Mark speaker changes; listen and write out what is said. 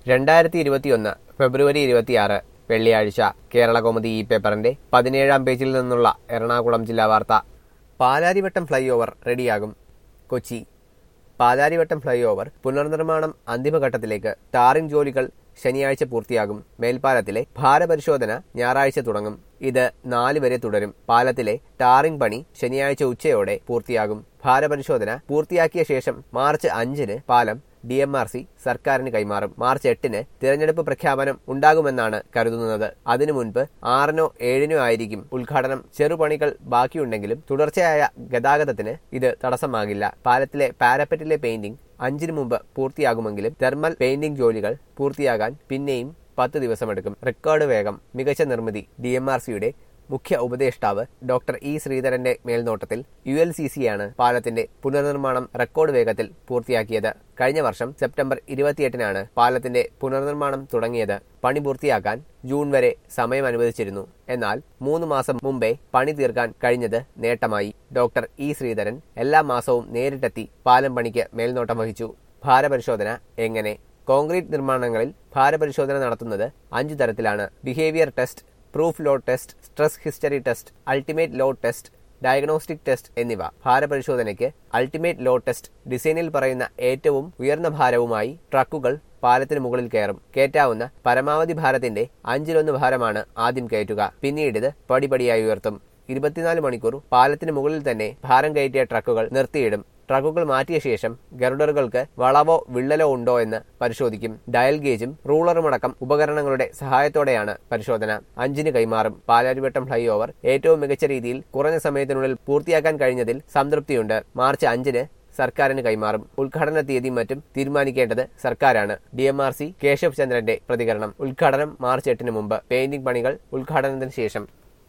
Speaker 1: രണ്ടായിരത്തി ഇരുപത്തിയൊന്ന് ഫെബ്രുവരി ഇരുപത്തിയാറ് വെള്ളിയാഴ്ച കേരളകൗമുദി ഈ പേപ്പറിന്റെ പതിനേഴാം പേജിൽ നിന്നുള്ള എറണാകുളം ജില്ലാ വാർത്ത പാലാരിവട്ടം ഫ്ലൈ ഓവർ റെഡിയാകും കൊച്ചി പാലാരിവട്ടം ഫ്ലൈ ഓവർ പുനർനിർമ്മാണം അന്തിമഘട്ടത്തിലേക്ക് ടാറിംഗ് ജോലികൾ ശനിയാഴ്ച പൂർത്തിയാകും മേൽപ്പാലത്തിലെ ഭാരപരിശോധന ഞായറാഴ്ച തുടങ്ങും ഇത് നാല് വരെ തുടരും പാലത്തിലെ ടാറിംഗ് പണി ശനിയാഴ്ച ഉച്ചയോടെ പൂർത്തിയാകും ഭാരപരിശോധന പൂർത്തിയാക്കിയ ശേഷം മാർച്ച് അഞ്ചിന് പാലം ഡി എം ആർ സി സർക്കാരിന് കൈമാറും മാർച്ച് എട്ടിന് തിരഞ്ഞെടുപ്പ് പ്രഖ്യാപനം ഉണ്ടാകുമെന്നാണ് കരുതുന്നത് അതിനു മുൻപ് ആറിനോ ഏഴിനോ ആയിരിക്കും ഉദ്ഘാടനം ചെറുപണികൾ ബാക്കിയുണ്ടെങ്കിലും തുടർച്ചയായ ഗതാഗതത്തിന് ഇത് തടസ്സമാകില്ല പാലത്തിലെ പാരപ്പറ്റിലെ പെയിന്റിംഗ് അഞ്ചിനു മുമ്പ് പൂർത്തിയാകുമെങ്കിലും തെർമൽ പെയിന്റിംഗ് ജോലികൾ പൂർത്തിയാകാൻ പിന്നെയും പത്ത് ദിവസമെടുക്കും റെക്കോർഡ് വേഗം മികച്ച നിർമ്മിതി ഡി എം ആർ സിയുടെ മുഖ്യ ഉപദേഷ്ടാവ് ഡോക്ടർ ഇ ശ്രീധരന്റെ മേൽനോട്ടത്തിൽ യു എൽ സി സിയാണ് പാലത്തിന്റെ പുനർനിർമ്മാണം റെക്കോർഡ് വേഗത്തിൽ പൂർത്തിയാക്കിയത് കഴിഞ്ഞ വർഷം സെപ്റ്റംബർ ഇരുപത്തിയെട്ടിനാണ് പാലത്തിന്റെ പുനർനിർമ്മാണം തുടങ്ങിയത് പണി പൂർത്തിയാക്കാൻ ജൂൺ വരെ സമയം അനുവദിച്ചിരുന്നു എന്നാൽ മൂന്ന് മാസം മുമ്പേ പണി തീർക്കാൻ കഴിഞ്ഞത് നേട്ടമായി ഡോക്ടർ ഇ ശ്രീധരൻ എല്ലാ മാസവും നേരിട്ടെത്തി പാലം പണിക്ക് മേൽനോട്ടം വഹിച്ചു ഭാരപരിശോധന എങ്ങനെ കോൺക്രീറ്റ് നിർമ്മാണങ്ങളിൽ ഭാരപരിശോധന നടത്തുന്നത് അഞ്ചു തരത്തിലാണ് behaviour test proof load test stress history test ultimate load test diagnostic test എന്നിവ ഭാരപരിശോധനയ്ക്ക് അൾട്ടിമേറ്റ് ലോഡ് ടെസ്റ്റ് ഡിസൈനിൽ പറയുന്ന ഏറ്റവും ഉയർന്ന ഭാരവുമായി ട്രക്കുകൾ പാലത്തിന് മുകളിൽ കയറും കയറ്റാവുന്ന പരമാവധി ഭാരത്തിന്റെ അഞ്ചിലൊന്ന് ഭാരമാണ് ആദ്യം കയറ്റുക പിന്നീട് ഇത് പടിപടിയായി ഉയർത്തും ഇരുപത്തിനാല് മണിക്കൂർ പാലത്തിന് മുകളിൽ തന്നെ ഭാരം കയറ്റിയ ട്രക്കുകൾ നിർത്തിയിടും ട്രക്കുകൾ മാറ്റിയ ശേഷം ഗർഡറുകൾക്ക് വളവോ വിള്ളലോ ഉണ്ടോ എന്ന് പരിശോധിക്കും ഡയൽ ഗേജും റൂളറും അടക്കം ഉപകരണങ്ങളുടെ സഹായത്തോടെയാണ് പരിശോധന അഞ്ചിന് കൈമാറും പാലാരിവട്ടം ഫ്ലൈ ഓവർ ഏറ്റവും മികച്ച രീതിയിൽ കുറഞ്ഞ സമയത്തിനുള്ളിൽ പൂർത്തിയാക്കാൻ കഴിഞ്ഞതിൽ സംതൃപ്തിയുണ്ട് മാർച്ച് അഞ്ചിന് സർക്കാരിന് കൈമാറും ഉദ്ഘാടന തീയതിയും മറ്റും തീരുമാനിക്കേണ്ടത് സർക്കാരാണ് D M R C Keshav ചന്ദ്രന്റെ പ്രതികരണം ഉദ്ഘാടനം മാർച്ച് എട്ടിന് മുമ്പ് പെയിന്റിംഗ് പണികൾ ഉദ്ഘാടനത്തിന് ശേഷം